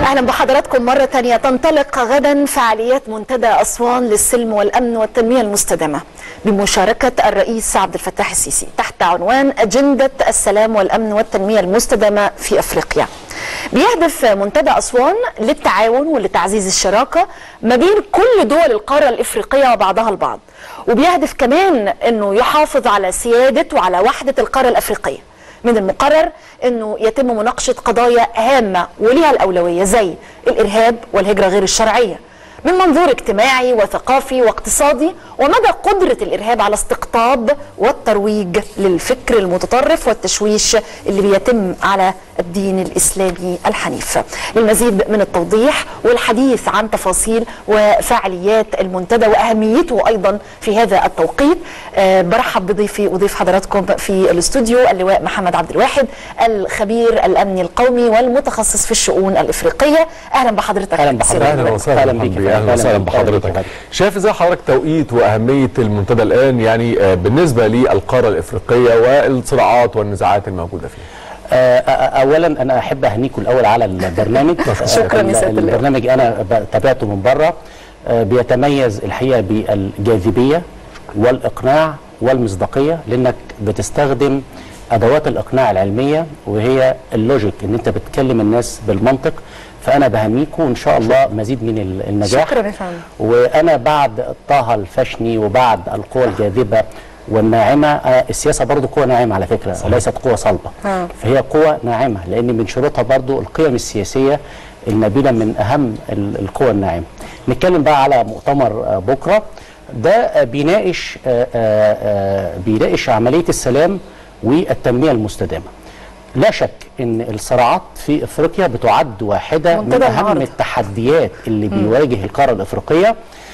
اهلا بحضراتكم مره تانية تنطلق غدا فعاليات منتدى اسوان للسلم والامن والتنميه المستدامه بمشاركه الرئيس عبد الفتاح السيسي تحت عنوان اجنده السلام والامن والتنميه المستدامه في افريقيا. بيهدف منتدى اسوان للتعاون ولتعزيز الشراكه ما بين كل دول القاره الافريقيه وبعضها البعض. وبيهدف كمان انه يحافظ على سياده وعلى وحده القاره الافريقيه. من المقرر انه يتم مناقشه قضايا هامه وليها الاولويه زي الارهاب والهجره غير الشرعيه من منظور اجتماعي وثقافي واقتصادي ومدى قدرة الإرهاب على استقطاب والترويج للفكر المتطرف والتشويش اللي بيتم على الدين الإسلامي الحنيف للمزيد من التوضيح والحديث عن تفاصيل وفعاليات المنتدى وأهميته أيضا في هذا التوقيت أه برحب بضيفي وضيف حضراتكم في الاستوديو اللواء محمد عبد الواحد الخبير الأمني القومي والمتخصص في الشؤون الإفريقية أهلا بحضرتك أهلا بحضرتك اهلا وسهلا أهلا بيك بيك اهلا وسهلا بحضرتك شايف ازاي حضرتك توقيت واهميه المنتدى الان يعني آه، بالنسبه للقاره الافريقيه والصراعات والنزاعات الموجوده فيها آه، آه، اولا انا احب اهنيكم الاول على البرنامج شكراً يا آه، سيادة اللواء. البرنامج انا ب- تابعته من بره آه، بيتميز الحقيقه بالجاذبيه والاقناع والمصداقيه لانك بتستخدم ادوات الاقناع العلميه وهي اللوجيك ان انت بتكلم الناس بالمنطق فانا بهنيكم وان شاء الله مزيد من ال- النجاح شكراً يا فندم. وانا بعد طه الفشني وبعد القوى الجاذبه والناعمه آه، السياسه برضو قوه ناعمه على فكره صحيح. ليست قوه صلبه آه. فهي قوه ناعمه لان من شروطها برضو القيم السياسيه النبيله من اهم ال- القوى الناعمه نتكلم بقى على مؤتمر آه، بكره ده آه، بيناقش آه، آه، آه، بيناقش عمليه السلام والتنميه المستدامه لا شك ان الصراعات في افريقيا بتعد واحده من منتدى اهم النهاردة. التحديات التحديات اللي بيواجه القاره الافريقيه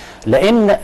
لان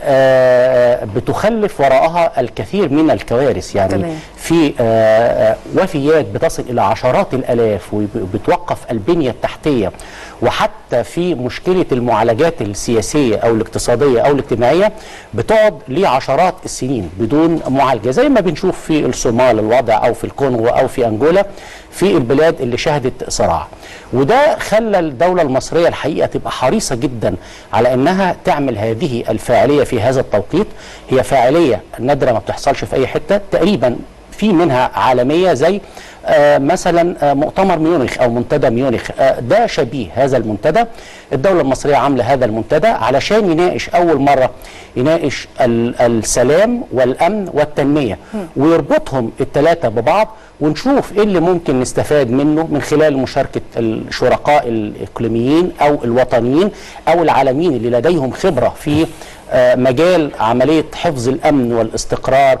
آه، بتخلف وراءها الكثير من الكوارث يعني تمام. في آه، آه، وفيات بتصل الى عشرات الالاف وبتوقف البنيه التحتيه وحتى في مشكله المعالجات السياسيه او الاقتصاديه او الاجتماعيه بتقعد لعشرات السنين بدون معالجه زي ما بنشوف في الصومال الوضع او في الكونغو او في انجولا في البلاد اللي شهدت صراع وده خلى الدوله المصريه الحقيقه تبقى حريصه جدا على انها تعمل هذه الفاعليه في هذا التوقيت هي فاعليه نادره ما بتحصلش في اي حته تقريبا في منها عالميه زي آه مثلا آه مؤتمر ميونخ او منتدى ميونخ آه ده شبيه هذا المنتدى الدوله المصريه عامله هذا المنتدى علشان يناقش اول مره يناقش ال- السلام والامن والتنميه ويربطهم الثلاثه ببعض ونشوف ايه اللي ممكن نستفاد منه من خلال مشاركه الشركاء الاقليميين او الوطنيين او العالميين اللي لديهم خبره في آه، مجال عمليه حفظ الامن والاستقرار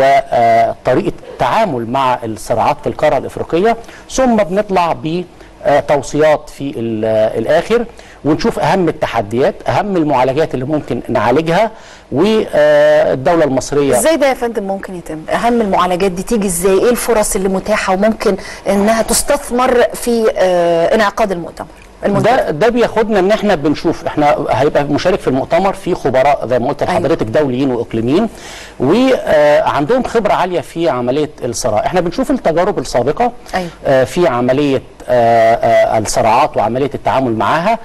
وطريقه التعامل مع الصراعات في القاره الافريقيه ثم بنطلع بتوصيات في ال- آه، الاخر ونشوف اهم التحديات اهم المعالجات اللي ممكن نعالجها والدوله المصريه ازاي ده يا فندم ممكن يتم اهم المعالجات دي تيجي ازاي ايه الفرص اللي متاحه وممكن انها تستثمر في آه، انعقاد المؤتمر المنتدى ده ده بياخدنا ان احنا بنشوف احنا هيبقى مشارك في المؤتمر في خبراء زي ما قلت أيوة. لحضرتك دوليين واقليميين وعندهم خبره عاليه في عمليه الصراع احنا بنشوف التجارب السابقه أيوة. آه، في عمليه آه، آه، الصراعات وعمليه التعامل معها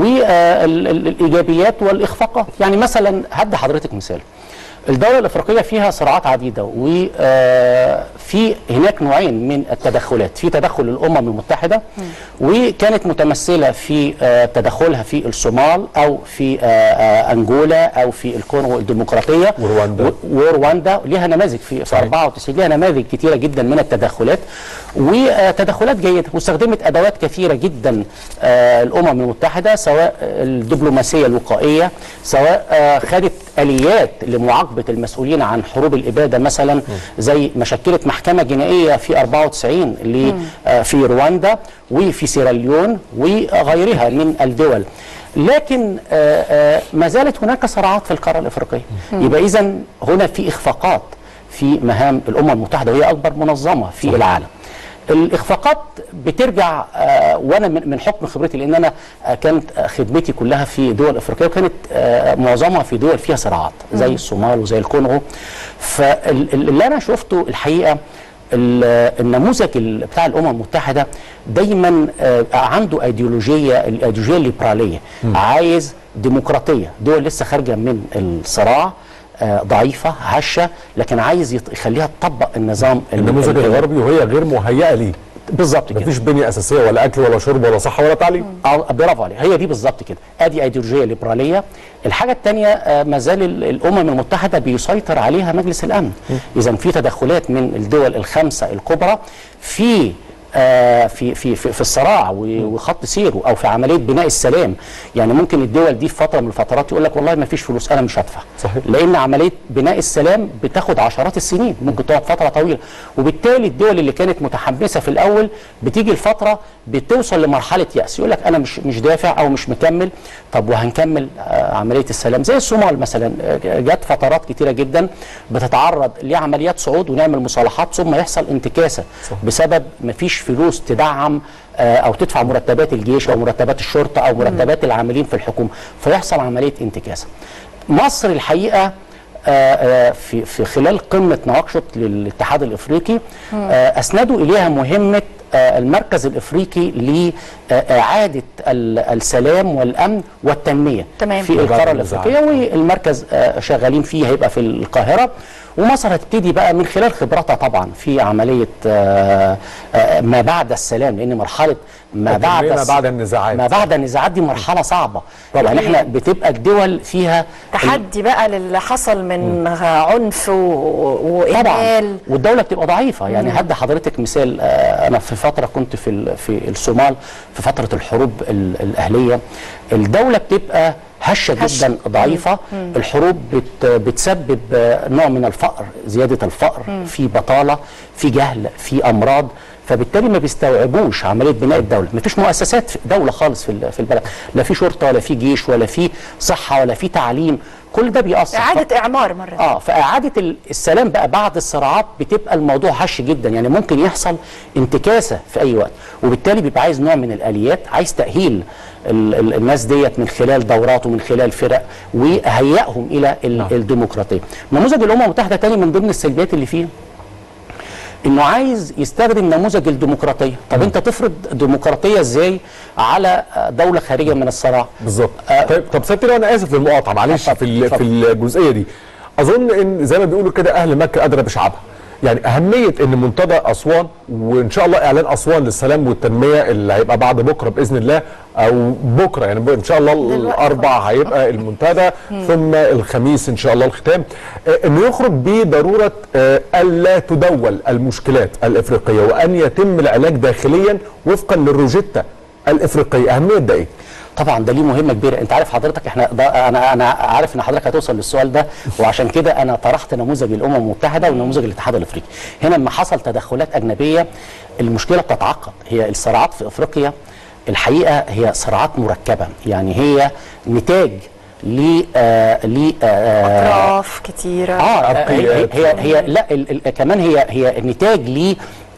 والايجابيات والاخفاقات يعني مثلا هدي حضرتك مثال الدولة الأفريقية فيها صراعات عديدة وفي هناك نوعين من التدخلات في تدخل الأمم المتحدة وكانت متمثلة في آه، تدخلها في الصومال أو في آه، آه، أنجولا أو في الكونغو الديمقراطية ورواندا. و- ورواندا ليها نماذج في في صحيح. 94 ليها نماذج كثيره جدا من التدخلات وتدخلات جيده واستخدمت ادوات كثيره جدا آه، الامم المتحده سواء الدبلوماسيه الوقائيه سواء آه، خدت اليات لمعاقبه المسؤولين عن حروب الاباده مثلا زي ما شكلت محكمه جنائيه في 94 ل- آه، في رواندا وفي سيراليون وغيرها من الدول لكن آه، آه، ما زالت هناك صراعات في القاره الافريقيه يبقى اذا هنا في اخفاقات في مهام الامم المتحده وهي اكبر منظمه في العالم الاخفاقات بترجع آه، وانا من من حكم خبرتي لان انا آه، كانت آه، خدمتي كلها في دول افريقيه وكانت آه، معظمها في دول فيها صراعات زي الصومال وزي الكونغو فاللي انا شفته الحقيقه ال- النموذج ال- بتاع الامم المتحده دايما آه، عنده ايديولوجيه الايديولوجيه الليبراليه عايز ديمقراطيه دول لسه خارجه من الصراع آه، ضعيفه هشه لكن عايز يط- يخليها تطبق النظام ال- النموذج ال- الغربي وهي غير مهيئه ليه بالظبط كده مفيش بنيه اساسيه ولا اكل ولا شرب ولا صحه ولا تعليم آه، برافو عليك هي دي بالظبط كده ادي ايديولوجيه ليبراليه الحاجه الثانيه ما زال ال- الامم المتحده بيسيطر عليها مجلس الامن اذا في تدخلات من الدول الخمسه الكبرى في آه، في في في, في الصراع و- وخط سيره او في عمليه بناء السلام يعني ممكن الدول دي في فتره من الفترات يقول لك والله ما فيش فلوس انا مش هدفع صحيح. لان عمليه بناء السلام بتاخد عشرات السنين ممكن تقعد فتره طويله وبالتالي الدول اللي كانت متحمسه في الاول بتيجي الفتره بتوصل لمرحله ياس يقول لك انا مش مش دافع او مش مكمل طب وهنكمل آه، عمليه السلام زي الصومال مثلا آه، جت فترات كتيره جدا بتتعرض لعمليات صعود ونعمل مصالحات ثم يحصل انتكاسه بسبب مفيش فلوس تدعم آه، او تدفع مرتبات الجيش او مرتبات الشرطه او مرتبات العاملين في الحكومه فيحصل عمليه انتكاسه مصر الحقيقه آه، آه، في في خلال قمه نواكشوط للاتحاد الافريقي آه، اسندوا اليها مهمه آه، المركز الافريقي لاعاده ال- السلام والامن والتنميه تمام. في بعد القاره النزاعات. الافريقيه والمركز آه، شغالين فيه هيبقى في القاهره ومصر هتبتدي بقى من خلال خبراتها طبعا في عمليه آه، آه، ما بعد السلام لان مرحله ما بعد التنمية ما الس- بعد النزاعات. ما بعد النزاعات دي مرحله صعبه يعني احنا بتبقى الدول فيها تحدي بقى للي حصل من عنف و- طبعا واهمال والدوله بتبقى ضعيفه يعني هدي حضرتك مثال آه، انا في فتره كنت في ال- في الصومال في فتره الحروب ال- الاهليه الدوله بتبقى هشه هشة. جدا ضعيفه الحروب بت بتسبب آه، نوع من الفقر زياده الفقر في بطاله في جهل في امراض فبالتالي ما بيستوعبوش عمليه بناء الدوله ما فيش مؤسسات في دوله خالص في ال- في البلد لا في شرطه ولا في جيش ولا في صحه ولا في تعليم كل ده بيأثر اعاده اعمار مره اه فاعاده ال- السلام بقى بعد الصراعات بتبقى الموضوع هش جدا يعني ممكن يحصل انتكاسه في اي وقت وبالتالي بيبقى عايز نوع من الاليات عايز تاهيل ال ال الناس ديت من خلال دورات ومن خلال فرق وهيئهم الى ال نعم. الديمقراطيه نموذج الامم المتحده تاني من ضمن السلبيات اللي فيه انه عايز يستخدم نموذج الديمقراطيه طب انت تفرض ديمقراطيه ازاي على آه، دوله خارجه من الصراع بالظبط آه. طيب طب سيادتي انا اسف للمقاطعه معلش اتفضل، في ال- في اتفضل. الجزئيه دي اظن ان زي ما بيقولوا كده اهل مكه ادرى بشعبها يعني اهميه ان منتدى اسوان وان شاء الله اعلان اسوان للسلام والتنميه اللي هيبقى بعد بكره باذن الله او بكره يعني ان شاء الله دلوقتي. الاربع هيبقى المنتدى ثم الخميس ان شاء الله الختام آه، انه يخرج بضروره آه، الا تدول المشكلات الافريقيه وان يتم العلاج داخليا وفقا للروجيتا الافريقيه اهميه ده ايه؟ طبعا ده ليه مهمه كبيره انت عارف حضرتك احنا ده انا انا عارف ان حضرتك هتوصل للسؤال ده وعشان كده انا طرحت نموذج الامم المتحده ونموذج الاتحاد الافريقي هنا لما حصل تدخلات اجنبيه المشكله بتتعقد هي الصراعات في افريقيا الحقيقه هي صراعات مركبه يعني هي نتاج ل آه ل آه اطراف كتيره اه هي عرقيات. هي, هي لا ال ال كمان هي هي نتاج ل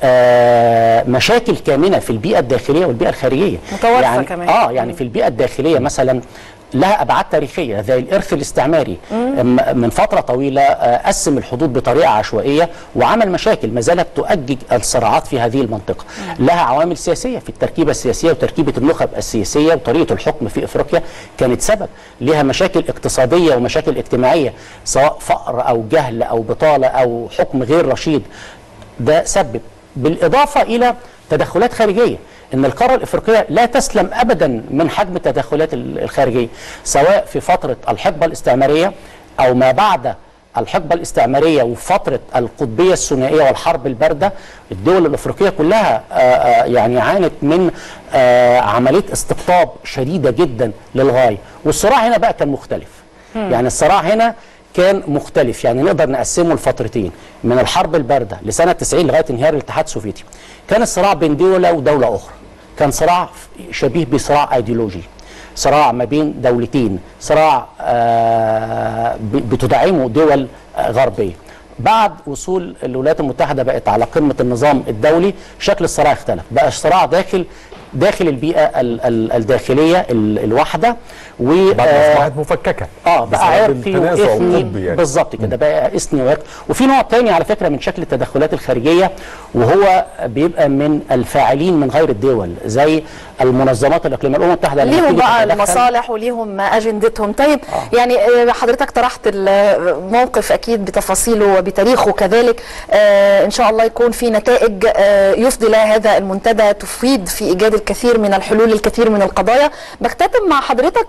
آه مشاكل كامنه في البيئه الداخليه والبيئه الخارجيه متوارثة يعني كمان. اه يعني في البيئه الداخليه مثلا لها ابعاد تاريخيه زي الارث الاستعماري م- من فتره طويله آه، قسم الحدود بطريقه عشوائيه وعمل مشاكل ما زالت تؤجج الصراعات في هذه المنطقه لها عوامل سياسيه في التركيبه السياسيه وتركيبه النخب السياسيه وطريقه الحكم في افريقيا كانت سبب لها مشاكل اقتصاديه ومشاكل اجتماعيه سواء فقر او جهل او بطاله او حكم غير رشيد ده سبب بالاضافه الى تدخلات خارجيه ان القاره الافريقيه لا تسلم ابدا من حجم التدخلات ال- الخارجيه سواء في فتره الحقبه الاستعماريه او ما بعد الحقبه الاستعماريه وفتره القطبيه الثنائيه والحرب البارده الدول الافريقيه كلها آه، آه، يعني عانت من آه، عمليه استقطاب شديده جدا للغايه والصراع هنا بقى كان مختلف يعني الصراع هنا كان مختلف يعني نقدر نقسمه لفترتين من الحرب البارده لسنه 90 لغايه انهيار الاتحاد السوفيتي كان الصراع بين دوله ودوله اخرى كان صراع شبيه بصراع ايديولوجي صراع ما بين دولتين صراع آه ب- بتدعمه دول آه غربيه بعد وصول الولايات المتحده بقت على قمه النظام الدولي شكل الصراع اختلف بقى صراع داخل داخل البيئه ال- ال- الداخليه ال- الواحده و بعد آه، ما اصبحت مفككه اه بسبب بقى عرقي التنازع واثني الطبي يعني. بالظبط كده بقى اثني وعرقي وفي نوع تاني على فكره من شكل التدخلات الخارجيه وهو بيبقى من الفاعلين من غير الدول زي المنظمات الاقليميه الامم المتحده لما ليهم تيجي بقى تتدخل- المصالح وليهم اجندتهم طيب يعني آه، حضرتك طرحت الموقف اكيد بتفاصيله وبتاريخه كذلك آه، ان شاء الله يكون في نتائج آه، يفضي لها هذا المنتدى تفيد في ايجاد الكثير من الحلول الكثير من القضايا بختتم مع حضرتك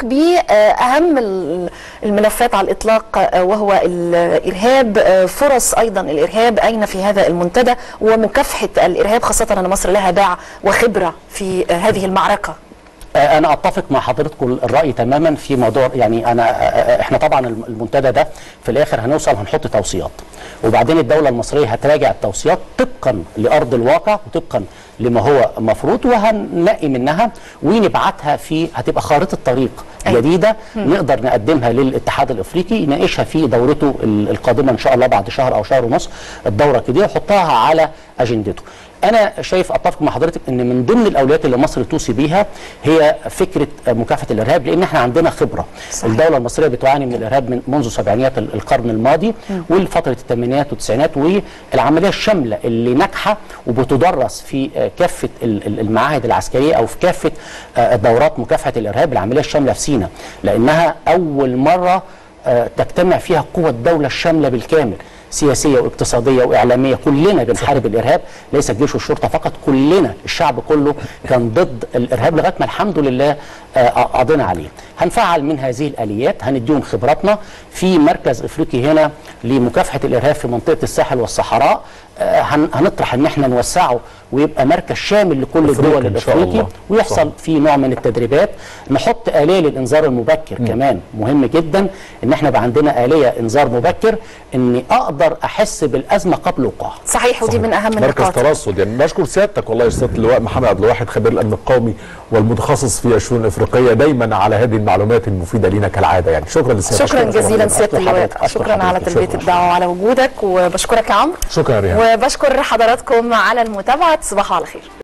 باهم ال- الملفات على الاطلاق آه، وهو الارهاب آه، فرص ايضا الارهاب اين في هذا المنتدى ومكافحه الارهاب خاصه ان مصر لها باع وخبره في آه، هذه المعركه آه، انا اتفق مع حضرتكم الراي تماما في موضوع يعني انا آه، احنا طبعا الم- المنتدى ده في الاخر هنوصل هنحط توصيات وبعدين الدوله المصريه هتراجع التوصيات طبقا لارض الواقع وطبقا لما هو مفروض وهنلاقي منها ونبعتها في هتبقى خارطه طريق أيوة. جديده نقدر نقدمها للاتحاد الافريقي يناقشها في دورته ال- القادمه ان شاء الله بعد شهر او شهر ونص الدوره كده ويحطها على اجندته انا شايف اتفق مع حضرتك ان من ضمن الاولويات اللي مصر توصي بيها هي فكره مكافحه الارهاب لان احنا عندنا خبره صحيح. الدوله المصريه بتعاني من الارهاب من منذ سبعينيات ال- القرن الماضي والفتره الثمانينات والتسعينات والعمليه الشامله اللي ناجحه وبتدرس في آه، كافه ال- ال- المعاهد العسكريه او في كافه آه، دورات مكافحه الارهاب العمليه الشامله في سيناء لانها اول مره آه، تجتمع فيها قوى الدوله الشامله بالكامل سياسيه واقتصاديه واعلاميه كلنا بنحارب الارهاب ليس الجيش والشرطه فقط كلنا الشعب كله كان ضد الارهاب لغايه ما الحمد لله آه، قضينا عليه هنفعل من هذه الاليات هنديهم خبراتنا في مركز افريقي هنا لمكافحه الارهاب في منطقه الساحل والصحراء آه، هن- هنطرح ان احنا نوسعه ويبقى مركز شامل لكل أفريقي الدول إن شاء الافريقي الله. ويحصل صح. في نوع من التدريبات نحط آلية للإنذار المبكر م. كمان مهم جدا إن احنا بقى عندنا آلية إنذار مبكر إني أقدر أحس بالأزمة قبل وقوعها صحيح ودي من اهم مركز النقاط ترصد يعني نشكر سيادتك والله يا استاذ اللواء محمد عبد الواحد خبير الامن القومي والمتخصص في الشؤون الافريقيه دايما على هذه المعلومات المفيده لينا كالعاده يعني شكرا لسيادتك شكرا جزيلا أشكر سياده اللواء حضرتك، أشكر شكرا على حضرتك، تلبيه شكرا. الدعوه وعلى وجودك وبشكرك يا عمرو شكرا يا ريهام وبشكر حضراتكم على المتابعه تصبحوا على خير